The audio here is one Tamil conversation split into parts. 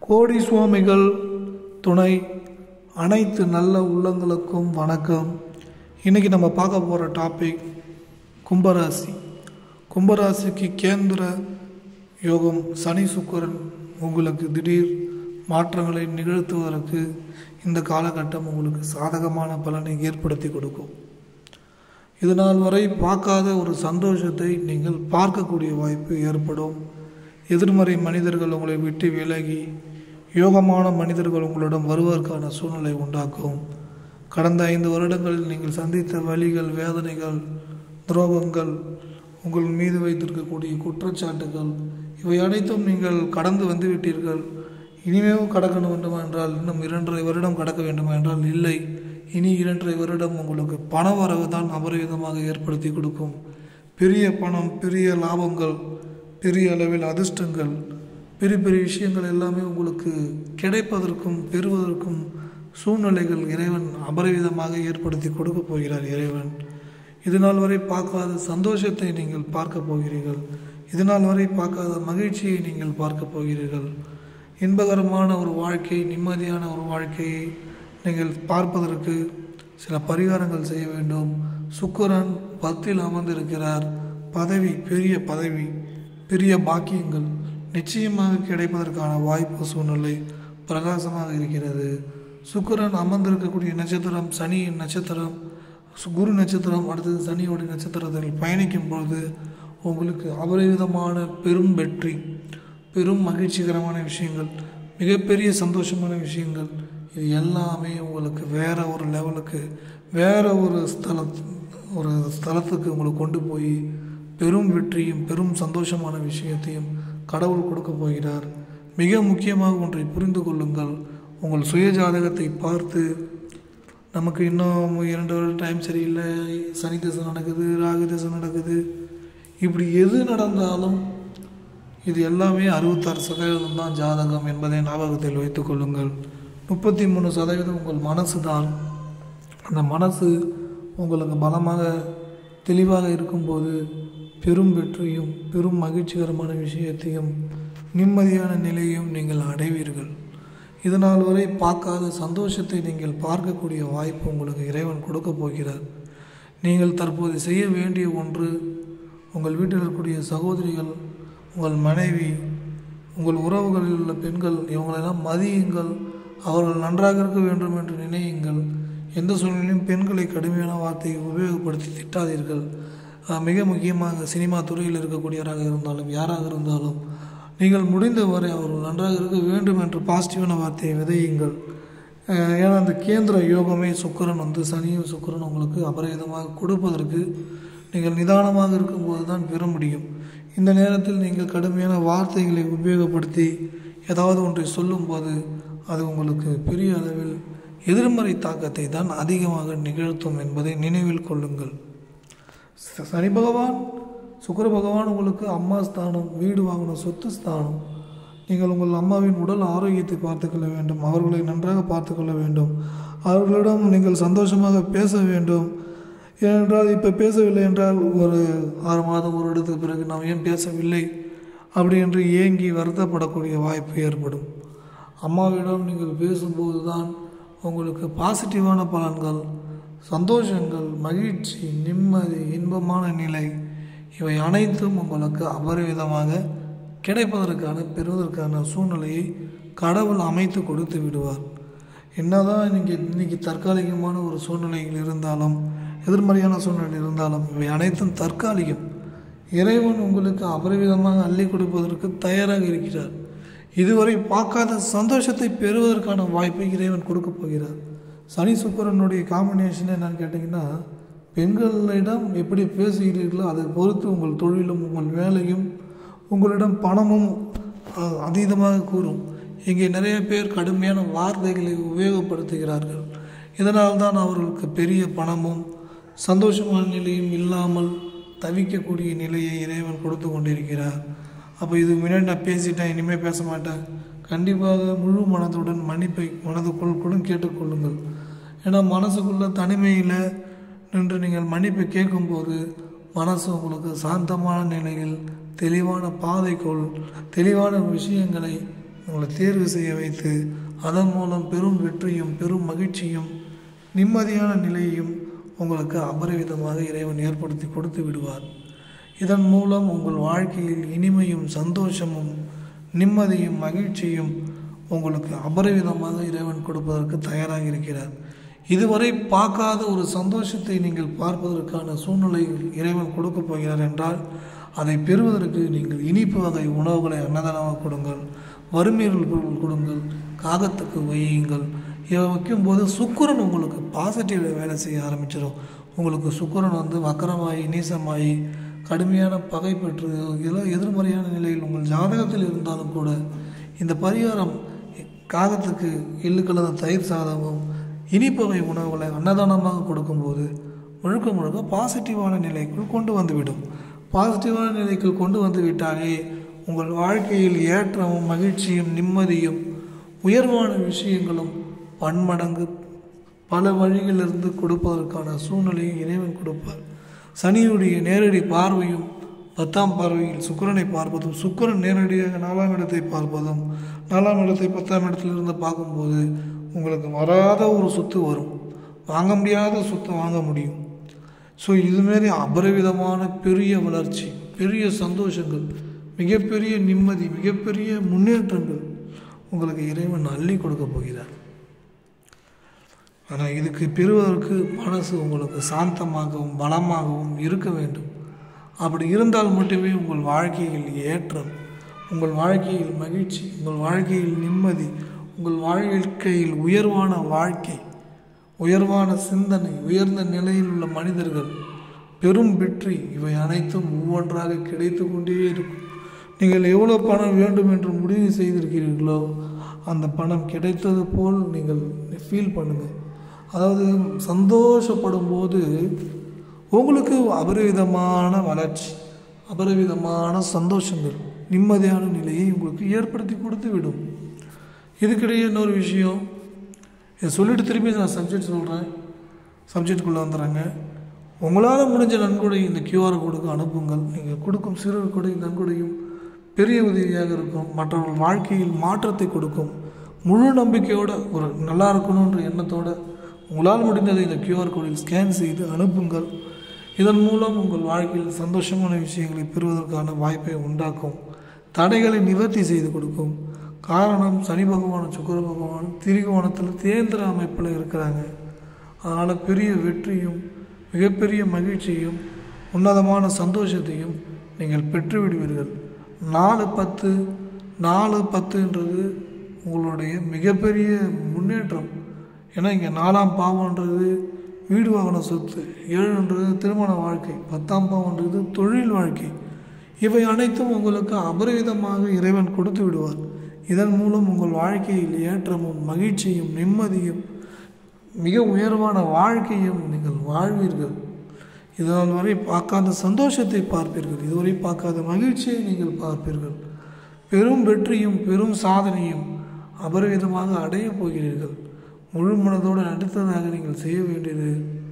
கோடி சுவாமிகள் துணை அனைத்து நல்ல உள்ளங்களுக்கும் வணக்கம் இன்றைக்கி நம்ம பார்க்க போகிற டாபிக் கும்பராசி கும்பராசிக்கு கேந்திர யோகம் சனி சுக்கிரன் உங்களுக்கு திடீர் மாற்றங்களை நிகழ்த்துவதற்கு இந்த காலகட்டம் உங்களுக்கு சாதகமான பலனை ஏற்படுத்தி கொடுக்கும் இது நாள் வரை பார்க்காத ஒரு சந்தோஷத்தை நீங்கள் பார்க்கக்கூடிய வாய்ப்பு ஏற்படும் எதிர்மறை மனிதர்கள் உங்களை விட்டு விலகி யோகமான மனிதர்கள் உங்களிடம் வருவதற்கான சூழ்நிலை உண்டாக்கும் கடந்த ஐந்து வருடங்களில் நீங்கள் சந்தித்த வலிகள் வேதனைகள் துரோகங்கள் உங்கள் மீது வைத்திருக்கக்கூடிய குற்றச்சாட்டுகள் இவை அனைத்தும் நீங்கள் கடந்து வந்து விட்டீர்கள் இனிமேவும் கடக்க வேண்டுமா என்றால் இன்னும் இரண்டரை வருடம் கடக்க வேண்டுமா என்றால் இல்லை இனி இரண்டரை வருடம் உங்களுக்கு பண வரவு தான் அபரிவிதமாக ஏற்படுத்தி கொடுக்கும் பெரிய பணம் பெரிய லாபங்கள் பெரிய அளவில் அதிர்ஷ்டங்கள் பெரிய பெரிய விஷயங்கள் எல்லாமே உங்களுக்கு கிடைப்பதற்கும் பெறுவதற்கும் சூழ்நிலைகள் இறைவன் அபரிவிதமாக ஏற்படுத்தி கொடுக்க போகிறார் இறைவன் இதுநாள் வரை பார்க்காத சந்தோஷத்தை நீங்கள் பார்க்க போகிறீர்கள் இதுநாள் வரை பார்க்காத மகிழ்ச்சியை நீங்கள் பார்க்க போகிறீர்கள் இன்பகரமான ஒரு வாழ்க்கை நிம்மதியான ஒரு வாழ்க்கையை நீங்கள் பார்ப்பதற்கு சில பரிகாரங்கள் செய்ய வேண்டும் சுக்கரன் பத்தில் அமர்ந்திருக்கிறார் பதவி பெரிய பதவி பெரிய பாக்கியங்கள் நிச்சயமாக கிடைப்பதற்கான வாய்ப்பு சூழ்நிலை பிரகாசமாக இருக்கிறது சுக்கரன் அமர்ந்திருக்கக்கூடிய நட்சத்திரம் சனியின் நட்சத்திரம் குரு நட்சத்திரம் அடுத்தது சனியோட நட்சத்திரத்தில் பயணிக்கும் பொழுது உங்களுக்கு அபரிவிதமான பெரும் வெற்றி பெரும் மகிழ்ச்சிகரமான விஷயங்கள் மிகப்பெரிய சந்தோஷமான விஷயங்கள் இது எல்லாமே உங்களுக்கு வேற ஒரு லெவலுக்கு வேற ஒரு ஸ்தல ஒரு ஸ்தலத்துக்கு உங்களை கொண்டு போய் பெரும் வெற்றியும் பெரும் சந்தோஷமான விஷயத்தையும் கடவுள் கொடுக்க போகிறார் மிக முக்கியமாக ஒன்றை புரிந்து கொள்ளுங்கள் உங்கள் சுய ஜாதகத்தை பார்த்து நமக்கு இன்னும் இரண்டு வருடம் டைம் சரியில்லை சனி தசை நடக்குது ராகு தசை நடக்குது இப்படி எது நடந்தாலும் இது எல்லாமே அறுபத்தாறு சதவீதம் தான் ஜாதகம் என்பதை ஞாபகத்தில் வைத்துக் கொள்ளுங்கள் முப்பத்தி மூணு சதவீதம் உங்கள் மனசு தான் அந்த மனசு உங்களுக்கு பலமாக தெளிவாக இருக்கும்போது பெரும் வெற்றியும் பெரும் மகிழ்ச்சிகரமான விஷயத்தையும் நிம்மதியான நிலையும் நீங்கள் அடைவீர்கள் இதனால் வரை பார்க்காத சந்தோஷத்தை நீங்கள் பார்க்கக்கூடிய வாய்ப்பு உங்களுக்கு இறைவன் கொடுக்க போகிறார் நீங்கள் தற்போது செய்ய வேண்டிய ஒன்று உங்கள் வீட்டில் இருக்கக்கூடிய சகோதரிகள் உங்கள் மனைவி உங்கள் உறவுகளில் உள்ள பெண்கள் இவங்களெல்லாம் மதியுங்கள் அவர்கள் நன்றாக இருக்க வேண்டும் என்று நினையுங்கள் எந்த சூழ்நிலையும் பெண்களை கடுமையான வார்த்தையை உபயோகப்படுத்தி திட்டாதீர்கள் மிக முக்கியமாக சினிமா துறையில் இருக்கக்கூடியவராக இருந்தாலும் யாராக இருந்தாலும் நீங்கள் முடிந்தவரை அவர்கள் நன்றாக இருக்க வேண்டும் என்று பாசிட்டிவான வார்த்தையை விதையுங்கள் ஏன்னா அந்த கேந்திர யோகமே சுக்கரன் வந்து சனியும் சுக்கரன் உங்களுக்கு அபரிதமாக கொடுப்பதற்கு நீங்கள் நிதானமாக இருக்கும்போது தான் பெற முடியும் இந்த நேரத்தில் நீங்கள் கடுமையான வார்த்தைகளை உபயோகப்படுத்தி ஏதாவது ஒன்றை சொல்லும்போது அது உங்களுக்கு பெரிய அளவில் எதிர்மறை தாக்கத்தை தான் அதிகமாக நிகழ்த்தும் என்பதை நினைவில் கொள்ளுங்கள் சனி பகவான் சுக்கர பகவான் உங்களுக்கு அம்மா ஸ்தானம் வீடு வாங்கணும் சொத்து ஸ்தானம் நீங்கள் உங்கள் அம்மாவின் உடல் ஆரோக்கியத்தை பார்த்துக்கொள்ள வேண்டும் அவர்களை நன்றாக பார்த்துக்கொள்ள வேண்டும் அவர்களிடம் நீங்கள் சந்தோஷமாக பேச வேண்டும் ஏனென்றால் இப்போ பேசவில்லை என்றால் ஒரு ஆறு மாதம் ஒரு இடத்துக்கு பிறகு நாம் ஏன் பேசவில்லை அப்படி என்று ஏங்கி வருத்தப்படக்கூடிய வாய்ப்பு ஏற்படும் அம்மாவிடம் நீங்கள் பேசும்போது தான் உங்களுக்கு பாசிட்டிவான பலன்கள் சந்தோஷங்கள் மகிழ்ச்சி நிம்மதி இன்பமான நிலை இவை அனைத்தும் உங்களுக்கு அபரிவிதமாக கிடைப்பதற்கான பெறுவதற்கான சூழ்நிலையை கடவுள் அமைத்து கொடுத்து விடுவார் என்னதான் இன்னைக்கு இன்னைக்கு தற்காலிகமான ஒரு சூழ்நிலைகள் இருந்தாலும் எதிர்மறையான சூழ்நிலை இருந்தாலும் இவை அனைத்தும் தற்காலிகம் இறைவன் உங்களுக்கு அபரிவிதமாக அள்ளி கொடுப்பதற்கு தயாராக இருக்கிறார் இதுவரை பார்க்காத சந்தோஷத்தை பெறுவதற்கான வாய்ப்பை இறைவன் கொடுக்க போகிறார் சனி சுக்கரனுடைய காம்பினேஷன் என்னன்னு கேட்டிங்கன்னா பெண்களிடம் எப்படி பேசுகிறீர்களோ அதை பொறுத்து உங்கள் தொழிலும் உங்கள் வேலையும் உங்களிடம் பணமும் அதீதமாக கூறும் இங்கே நிறைய பேர் கடுமையான வார்த்தைகளை உபயோகப்படுத்துகிறார்கள் இதனால் தான் அவர்களுக்கு பெரிய பணமும் சந்தோஷமான நிலையும் இல்லாமல் தவிக்கக்கூடிய நிலையை இறைவன் கொடுத்து கொண்டிருக்கிறார் அப்போ இது முன்னாடி நான் பேசிட்டேன் இனிமேல் பேச மாட்டேன் கண்டிப்பாக முழு மனதுடன் மன்னிப்பை மனதுக்குள் கூட கேட்டுக்கொள்ளுங்கள் ஏன்னா மனசுக்குள்ள தனிமையில் நின்று நீங்கள் மன்னிப்பை கேட்கும்போது மனசு உங்களுக்கு சாந்தமான நிலையில் தெளிவான பாதைக்குள் தெளிவான விஷயங்களை உங்களை தேர்வு செய்ய வைத்து அதன் மூலம் பெரும் வெற்றியும் பெரும் மகிழ்ச்சியும் நிம்மதியான நிலையையும் உங்களுக்கு அபரிவிதமாக இறைவன் ஏற்படுத்தி கொடுத்து விடுவார் இதன் மூலம் உங்கள் வாழ்க்கையில் இனிமையும் சந்தோஷமும் நிம்மதியும் மகிழ்ச்சியும் உங்களுக்கு அபரிவிதமாக இறைவன் கொடுப்பதற்கு தயாராக இருக்கிறார் இதுவரை பார்க்காத ஒரு சந்தோஷத்தை நீங்கள் பார்ப்பதற்கான சூழ்நிலை இறைவன் கொடுக்கப் போகிறார் என்றால் அதை பெறுவதற்கு நீங்கள் இனிப்பு வகை உணவுகளை அன்னதானமாக கொடுங்கள் வறுமையில் பொருள் கொடுங்கள் காகத்துக்கு வையுங்கள் இதை வைக்கும்போது சுக்கிரன் உங்களுக்கு பாசிட்டிவ் வேலை செய்ய ஆரம்பிச்சிடும் உங்களுக்கு சுக்கிரன் வந்து வக்கரமாகி நீசமாகி கடுமையான பகை பெற்று இதெல்லாம் எதிர்மறையான நிலையில் உங்கள் ஜாதகத்தில் இருந்தாலும் கூட இந்த பரிகாரம் காகத்துக்கு எள்ளு கலந்த தயிர் சாதமும் இனிப்பகை உணவுகளை அன்னதானமாக கொடுக்கும்போது முழுக்க முழுக்க பாசிட்டிவான நிலைக்குள் கொண்டு வந்துவிடும் பாசிட்டிவான நிலைக்குள் கொண்டு வந்து விட்டாலே உங்கள் வாழ்க்கையில் ஏற்றமும் மகிழ்ச்சியும் நிம்மதியும் உயர்வான விஷயங்களும் பன்மடங்கு பல வழிகளிலிருந்து கொடுப்பதற்கான சூழ்நிலையை இறைவன் கொடுப்பார் சனியுடைய நேரடி பார்வையும் பத்தாம் பார்வையில் சுக்கிரனை பார்ப்பதும் சுக்கிரன் நேரடியாக நாலாம் இடத்தை பார்ப்பதும் நாலாம் இடத்தை பத்தாம் இடத்திலிருந்து பார்க்கும்போது உங்களுக்கு வராத ஒரு சொத்து வரும் வாங்க முடியாத சொத்தை வாங்க முடியும் ஸோ இதுமாரி அபரிவிதமான பெரிய வளர்ச்சி பெரிய சந்தோஷங்கள் மிகப்பெரிய நிம்மதி மிகப்பெரிய முன்னேற்றங்கள் உங்களுக்கு இறைவன் அள்ளி கொடுக்க போகிறார் ஆனால் இதுக்கு பெறுவதற்கு மனசு உங்களுக்கு சாந்தமாகவும் பலமாகவும் இருக்க வேண்டும் அப்படி இருந்தால் மட்டுமே உங்கள் வாழ்க்கையில் ஏற்றம் உங்கள் வாழ்க்கையில் மகிழ்ச்சி உங்கள் வாழ்க்கையில் நிம்மதி உங்கள் வாழ்க்கையில் உயர்வான வாழ்க்கை உயர்வான சிந்தனை உயர்ந்த நிலையில் உள்ள மனிதர்கள் பெரும் வெற்றி இவை அனைத்தும் ஒவ்வொன்றாக கிடைத்து கொண்டே இருக்கும் நீங்கள் எவ்வளோ பணம் வேண்டும் என்று முடிவு செய்திருக்கிறீர்களோ அந்த பணம் கிடைத்தது போல் நீங்கள் ஃபீல் பண்ணுங்கள் அதாவது சந்தோஷப்படும் போது உங்களுக்கு அபரிவிதமான வளர்ச்சி அபரிவிதமான சந்தோஷங்கள் நிம்மதியான நிலையை உங்களுக்கு ஏற்படுத்தி கொடுத்து விடும் இதுக்கிடையே இன்னொரு விஷயம் இதை சொல்லிட்டு திரும்பி நான் சப்ஜெக்ட் சொல்கிறேன் சப்ஜெக்டுக்குள்ளே வந்துடுறேங்க உங்களால் முடிஞ்ச நன்கொடை இந்த கியூஆர் கோடுக்கு அனுப்புங்கள் நீங்கள் கொடுக்கும் சிறு கொடை நன்கொடையும் பெரிய உதவியாக இருக்கும் மற்றவர்கள் வாழ்க்கையில் மாற்றத்தை கொடுக்கும் முழு நம்பிக்கையோடு ஒரு நல்லா இருக்கணுன்ற எண்ணத்தோடு உங்களால் முடிந்ததை இந்த கியூஆர் கோடில் ஸ்கேன் செய்து அனுப்புங்கள் இதன் மூலம் உங்கள் வாழ்க்கையில் சந்தோஷமான விஷயங்களை பெறுவதற்கான வாய்ப்பை உண்டாக்கும் தடைகளை நிவர்த்தி செய்து கொடுக்கும் காரணம் சனி பகவானும் சுக்கர பகவானும் திரிகோணத்தில் தேந்திர அமைப்பில் இருக்கிறாங்க அதனால் பெரிய வெற்றியும் மிகப்பெரிய மகிழ்ச்சியும் உன்னதமான சந்தோஷத்தையும் நீங்கள் பெற்று விடுவீர்கள் நாலு பத்து நாலு பத்துன்றது உங்களுடைய மிகப்பெரிய முன்னேற்றம் ஏன்னா இங்கே நாலாம் பாவம்ன்றது வீடு வாகன சொத்து ஏழுன்றது திருமண வாழ்க்கை பத்தாம் பாவம்ன்றது தொழில் வாழ்க்கை இவை அனைத்தும் உங்களுக்கு அபரிவிதமாக இறைவன் கொடுத்து விடுவார் இதன் மூலம் உங்கள் வாழ்க்கையில் ஏற்றமும் மகிழ்ச்சியும் நிம்மதியும் மிக உயர்வான வாழ்க்கையும் நீங்கள் வாழ்வீர்கள் இதனால் வரை பார்க்காத சந்தோஷத்தை பார்ப்பீர்கள் இதுவரை பார்க்காத மகிழ்ச்சியை நீங்கள் பார்ப்பீர்கள் பெரும் வெற்றியும் பெரும் சாதனையும் அபரிவிதமாக அடையப் போகிறீர்கள் முழு மனதோடு அடுத்ததாக நீங்கள் செய்ய வேண்டியது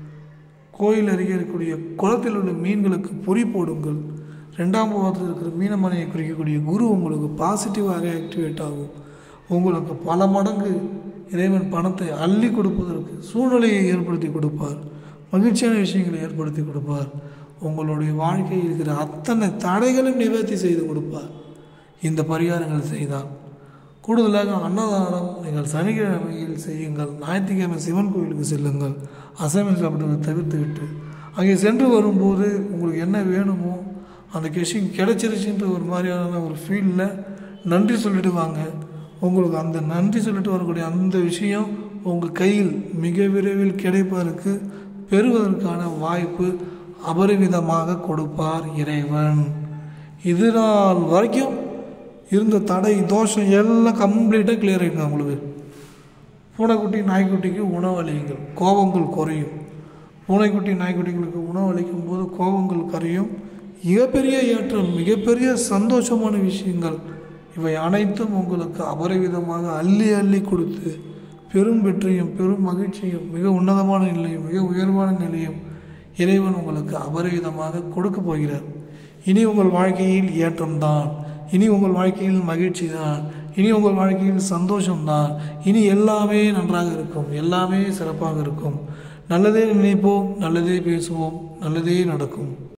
கோயில் அருகே இருக்கக்கூடிய குளத்தில் உள்ள மீன்களுக்கு பொறி போடுங்கள் ரெண்டாம் பாவத்தில் இருக்கிற மீனமனையை குறிக்கக்கூடிய குரு உங்களுக்கு பாசிட்டிவாக ஆக்டிவேட் ஆகும் உங்களுக்கு பல மடங்கு இறைவன் பணத்தை அள்ளி கொடுப்பதற்கு சூழ்நிலையை ஏற்படுத்தி கொடுப்பார் மகிழ்ச்சியான விஷயங்களை ஏற்படுத்தி கொடுப்பார் உங்களுடைய வாழ்க்கையில் இருக்கிற அத்தனை தடைகளும் நிவர்த்தி செய்து கொடுப்பார் இந்த பரிகாரங்கள் செய்தால் கூடுதலாக அன்னதானம் நீங்கள் சனிக்கிழமையில் செய்யுங்கள் ஞாயிற்றுக்கிழமை சிவன் கோயிலுக்கு செல்லுங்கள் அசைவம் சாப்பிடுவதை தவிர்த்து விட்டு அங்கே சென்று வரும்போது உங்களுக்கு என்ன வேணுமோ அந்த கெஷிங் கிடைச்சிருச்சுன்ற ஒரு மாதிரியான ஒரு ஃபீலில் நன்றி சொல்லிட்டு வாங்க உங்களுக்கு அந்த நன்றி சொல்லிட்டு வரக்கூடிய அந்த விஷயம் உங்கள் கையில் மிக விரைவில் கிடைப்பதற்கு பெறுவதற்கான வாய்ப்பு அபரிவிதமாக கொடுப்பார் இறைவன் இது நாள் வரைக்கும் இருந்த தடை தோஷம் எல்லாம் கம்ப்ளீட்டாக கிளியர் ஆகிடும் உங்களுக்கு பூனைக்குட்டி நாய்க்குட்டிக்கு உணவளியுங்கள் கோபங்கள் குறையும் பூனைக்குட்டி நாய்க்குட்டிகளுக்கு உணவளிக்கும் போது கோபங்கள் கரையும் மிகப்பெரிய ஏற்றம் மிகப்பெரிய சந்தோஷமான விஷயங்கள் இவை அனைத்தும் உங்களுக்கு அபரிவிதமாக அள்ளி அள்ளி கொடுத்து பெரும் வெற்றியும் பெரும் மகிழ்ச்சியும் மிக உன்னதமான நிலையும் மிக உயர்வான நிலையும் இறைவன் உங்களுக்கு அபரிவிதமாக கொடுக்க போகிறார் இனி உங்கள் வாழ்க்கையில் ஏற்றம்தான் இனி உங்கள் வாழ்க்கையில் மகிழ்ச்சி தான் இனி உங்கள் வாழ்க்கையில் சந்தோஷம்தான் இனி எல்லாமே நன்றாக இருக்கும் எல்லாமே சிறப்பாக இருக்கும் நல்லதே நினைப்போம் நல்லதே பேசுவோம் நல்லதே நடக்கும்